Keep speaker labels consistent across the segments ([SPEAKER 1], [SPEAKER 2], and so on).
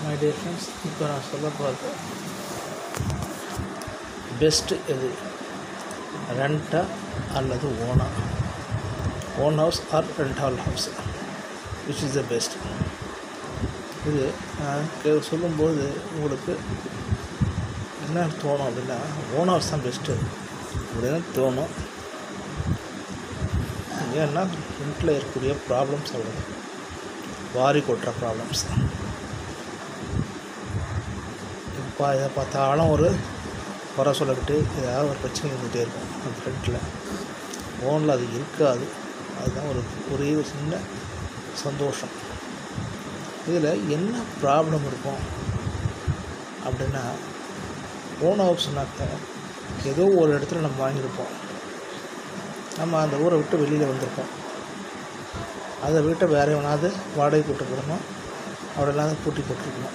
[SPEAKER 1] my dear friends இப்போ நான் சொல்ல போகிறது பெஸ்ட்டு எது ரெண்டா அல்லது ஓனா own house or rent hall house which is the best இது நான் கே- சொல்லும்போது உங்களுக்கு என்ன தோணும் அப்படின்னா ஓன் ஹவுஸ் தான் பெஸ்ட்டு அப்படின்னு தோணும் ஏன்னா ரெண்டில் இருக்கக்கூடிய ப்ராப்ளம்ஸ் அவ்வளோ வாரி கொட்டுற ப்ராப்ளம்ஸ் இப்போ இதை பார்த்தாலும் ஒரு குறை சொல்லிக்கிட்டு ஏதாவது ஒரு பிரச்சனை இருந்துகிட்டே இருக்கும் அந்த ஃப்ரெண்டில் ஓனில் அது இருக்காது அதுதான் ஒரு ஒரே ஒரு சின்ன சந்தோஷம் இதில் என்ன ப்ராப்ளம் இருக்கும் அப்படின்னா ஓன் ஹவுஸ்னாக்க ஏதோ ஒரு இடத்துல நம்ம வாங்கியிருப்போம் நம்ம அந்த ஊரை விட்டு வெளியில் வந்திருப்போம் அதை வீட்டை வேற எவனாவது வாடகை கூட்டு போடணும் அவரெல்லாம் பூட்டி போட்டிருக்கணும்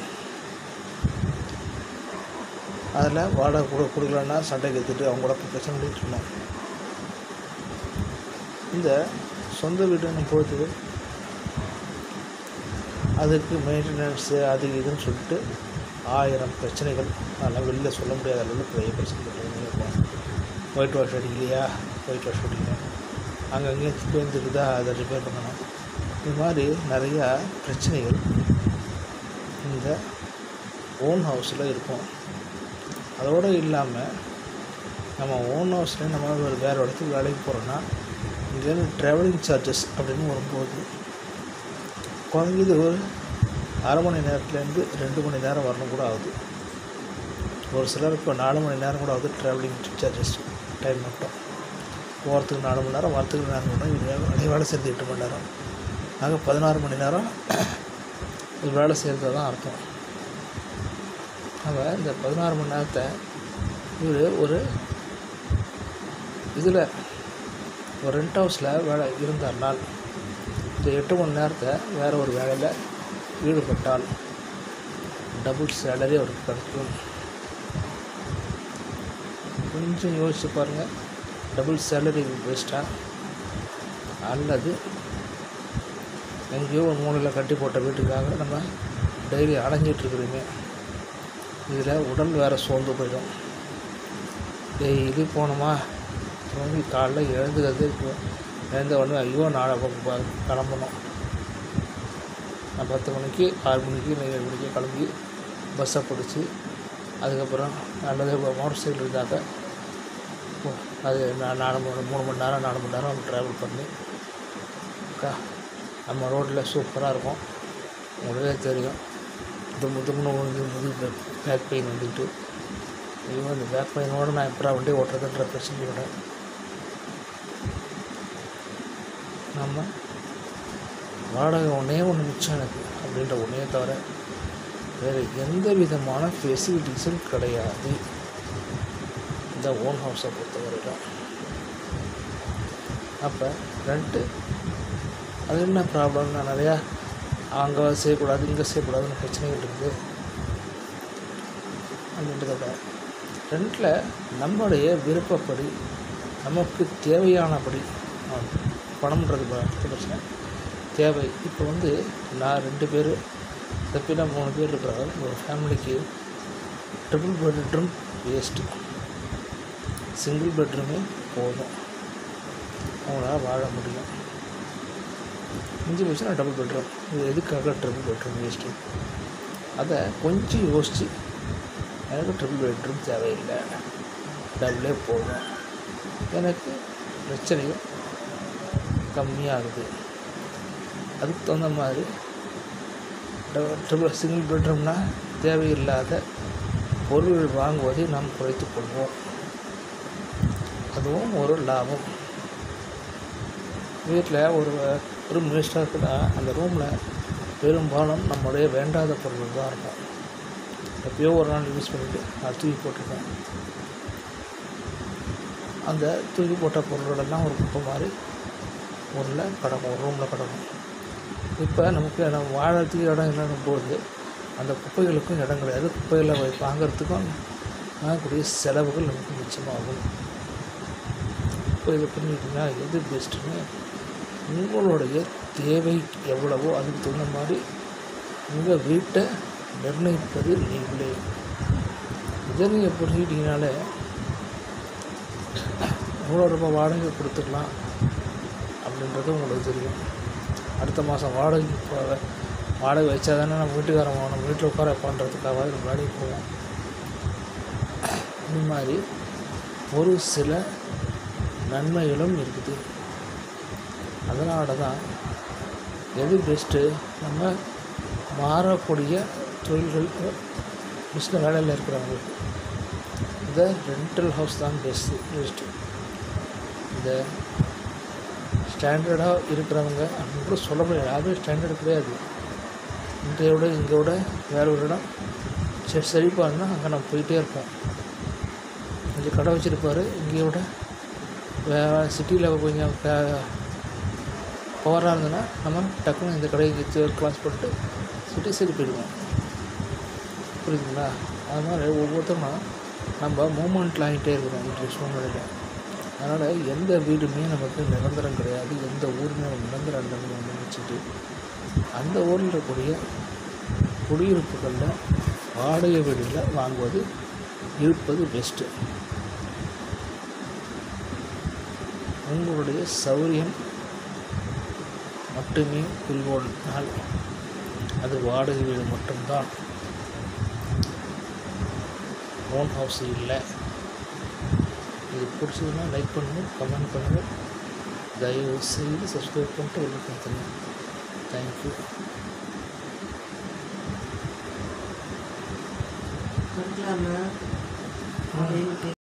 [SPEAKER 1] அதில் வாடகை கொடு கொடுக்கலன்னா சண்டைக்கு எடுத்துட்டு அவங்க கூட போய் பிரச்சனை பண்ணிட்டு இருந்தோம் இந்த சொந்த வீடுன்னும் பொழுது அதுக்கு மெயின்டெனன்ஸு அது இதுன்னு சொல்லிட்டு ஆயிரம் பிரச்சனைகள் அதெல்லாம் வெளியில் சொல்ல முடியாத அளவுக்கு பெரிய பிரச்சனை இருக்கும் ஒயிட் வாஷ் அடிக்கலையா ஒயிட் வாஷ் அடிக்கல அங்கங்கே பேர்ந்துருக்குதா அதை ரிப்பேர் பண்ணணும் இது மாதிரி நிறையா பிரச்சனைகள் இந்த ஓன் ஹவுஸில் இருக்கும் அதோடு இல்லாமல் நம்ம ஓன் ஹவுஸில் நம்ம ஒரு வேறு இடத்துக்கு வேலைக்கு போகிறோன்னா இங்கேருந்து ட்ராவலிங் சார்ஜஸ் அப்படின்னு வரும்போது குறைஞ்சது ஒரு அரை மணி நேரத்துலேருந்து ரெண்டு மணி நேரம் வரணும் கூட ஆகுது ஒரு சிலர் இப்போ நாலு மணி நேரம் கூட ஆகுது ட்ராவலிங் சார்ஜஸ் டைம் மட்டும் போகிறதுக்கு நாலு மணி நேரம் வரத்துக்கு நாலு மணி நேரம் இது வே- அதே வேலை செய்கிறது எட்டு மணி நேரம் ஆக பதினாறு மணி நேரம் இது வேலை செய்கிறது தான் அர்த்தம் அவன் இந்த பதினாறு மணி நேரத்தை இவர் ஒரு இதில் ஒரு ரெண்ட் ஹவுஸில் வேலை இருந்தார்னால் இந்த எட்டு மணி நேரத்தை வேறு ஒரு வேலையில் ஈடுபட்டால் டபுள் சேலரி அவருக்கு கிடைக்கும் கொஞ்சம் யோசிச்சு பாருங்கள் டபுள் சேலரி பெஸ்ட்டாக அல்லது எங்கேயோ ஒரு மூலையில் கட்டி போட்ட வீட்டுக்காக நம்ம டெய்லி அலைஞ்சிட்டு இருக்கிறோமே இதில் உடல் வேறு சோர்ந்து போயிடும் டெய்லி போனோமா திரும்பி காலைல எழுந்துக்கிறது இப்போ எழுந்த உடனே ஐயோ நாளை ப- ப- கிளம்பணும் நான் பத்து மணிக்கு ஆறு மணிக்கு இல்லை ஏழு மணிக்கு கிளம்பி பஸ்ஸை பிடிச்சி அதுக்கப்புறம் அல்லது மோட்டர் சைக்கிள் இருந்தாக்க ஓ, அது நான் நாலு மணி மூணு மணி நேரம் நாலு மணி நேரம் ட்ராவல் பண்ணி அக்கா நம்ம ரோட்டில் சூப்பராக இருக்கும் உங்களுக்கே தெரியும் தும்மு தும்னு வந்து முது பேக் பெயின் வந்துக்கிட்டு ஐயோ இந்த பேக் பெயினோடு நான் எப்படா வண்டி ஓட்டுறதுன்ற பிரச்சனையோட நம்ம வாடகை ஒன்றே ஒன்று மிச்சம் எனக்கு அப்படின்ற ஒன்றே தவிர வேறு எந்த விதமான ஃபெசிலிட்டிஸும் கிடையாது இந்த ஓன் ஹவுஸை பொறுத்தவரையிலும் அப்போ ரெண்ட்டு அது என்ன ப்ராப்ளம்னா நிறையா அங்கே செய்யக்கூடாது இங்கே செய்யக்கூடாதுன்னு பிரச்சனைகள் இருக்குது அப்படின்றத விட ரெண்டில் நம்மளுடைய விருப்பப்படி நமக்கு தேவையானபடி ஆ, பணம்ன்றது ப- அடுத்த பிரச்சனை தேவை இப்போ வந்து நான் ரெண்டு பேர் தப்பினா மூணு பேர் இருக்கிறாங்க ஒரு ஃபேமிலிக்கு ட்ரிபிள் பெட்ரூம் வேஸ்ட்டு சிங்கிள் பெட்ரூமே போதும் அவங்களால வாழ முடியும் மிஞ்சி போச்சுன்னா டபுள் பெட்ரூம் இது எதுக்காக ட்ரிபிள் பெட்ரூம் வேஸ்ட்டு அதை கொஞ்சம் யோசித்து எனக்கு ட்ரிபிள் பெட்ரூம் தேவையில்லை டபுளே போதும் எனக்கு பிரச்சனையும் கம்மியாகுது அதுக்கு தகுந்த மாதிரி ட்ரிபிள் சிங்கிள் பெட்ரூம்னா தேவையில்லாத பொருள்கள் வாங்குவதை நாம் குறைத்துக் கொள்வோம் அதுவும் ஒரு லாபம் வீட்டில் ஒரு ரூம் வேஸ்ட்டாக இருக்குன்னா அந்த ரூமில் பெரும்பாலும் நம்முடைய வேண்டாத பொருட்கள் தான் இருக்கும் எப்பயோ ஒரு நாள் யூஸ் பண்ணிவிட்டு அது தூக்கி போட்டிருக்கேன் அந்த தூக்கி போட்ட பொருள்களெல்லாம் ஒரு குப்பை மாதிரி ஊரில் கிடக்கும் ஒரு ரூமில் கிடக்கும் இப்போ நமக்கு நம்ம வாழறதுக்கு இடம் இல்லைன்னு போது அந்த குப்பைகளுக்கும் இடம் கிடையாது குப்பைகளை வை- வாங்குறதுக்கும் வாங்கக்கூடிய செலவுகள் நமக்கு மிச்சமாகும் இப்போ இதை பண்ணிட்டீங்கன்னா எது பெஸ்ட்டுன்னு உங்களுடைய தேவை எவ்வளவோ அதுக்கு தகுந்த மாதிரி உங்கள் வீட்டை நிர்ணயிப்பது நீங்களே இதை நீங்கள் புரிஞ்சுக்கிட்டீங்கனாலே எவ்வளோ ரூபாய் வாடகை கொடுத்துக்கலாம் அப்படின்றது உங்களுக்கு தெரியும் அடுத்த மாதம் வாடகைக்கு போக வாடகை வச்சா தானே நம்ம வீட்டுக்காரன் நம்ம வீட்டில் உட்கார பண்ணுறதுக்காக நம்ம வேலைக்கு போவோம் இந்த மாதிரி ஒரு சில நன்மைகளும் இருக்குது அதனால தான் எது பெஸ்ட்டு நம்ம மாறக்கூடிய தொழில்கள் பிஸ்னஸ் வேலையில் இருக்கிறவங்களுக்கு இந்த ரெண்டல் ஹவுஸ் தான் பெஸ்ட்டு பெஸ்ட்டு இந்த ஸ்டாண்டர்டாக இருக்கிறவங்க அப்படின்னு கூட சொல்ல முடியாது யாருமே ஸ்டாண்டர்டு கிடையாது இங்கே விட இங்கே விட வேற ஒரு இடம் சரி சரிப்பாருன்னா அங்கே நம்ம போயிட்டே இருப்போம் இங்கே கடை வச்சுருப்பாரு இங்கே விட வே சிட்டியில் கொஞ்சம் பவராக இருந்ததுன்னா நம்ம டக்குன்னு இந்த கடைக்கு கிளாஸ் போட்டு சிட்டி சரி போயிடுவோம் புரியுதுங்களா அது மாதிரி ஒவ்வொருத்தரும் நம்ம மூமெண்ட்டில் ஆகிட்டே இருக்கிறோம் இன்றைய சூழ்நிலையில் அதனால் எந்த வீடுமே நமக்கு நிரந்தரம் கிடையாது எந்த ஊருமே நமக்கு நிரந்தரம் இல்லைன்னு நினச்சிட்டு அந்த ஊரில் இருக்கக்கூடிய குடியிருப்புகளில் வாடகை வீடுகளை வாங்குவது இருப்பது பெஸ்ட்டு உங்களுடைய சௌரியம் மட்டுமே குறிக்கோள்னால் அது வாடகை வீடு மட்டும்தான் ஓன் ஹவுஸ் இல்லை இது பிடிச்சதுன்னா லைக் பண்ணுங்கள் கமெண்ட் பண்ணுங்கள் தயவு செய்து சப்ஸ்கிரைப் பண்ணிட்டு உள்ள கொடுத்துருங்க தேங்க்யூ
[SPEAKER 2] கொடுக்கலாமா அப்படின்னு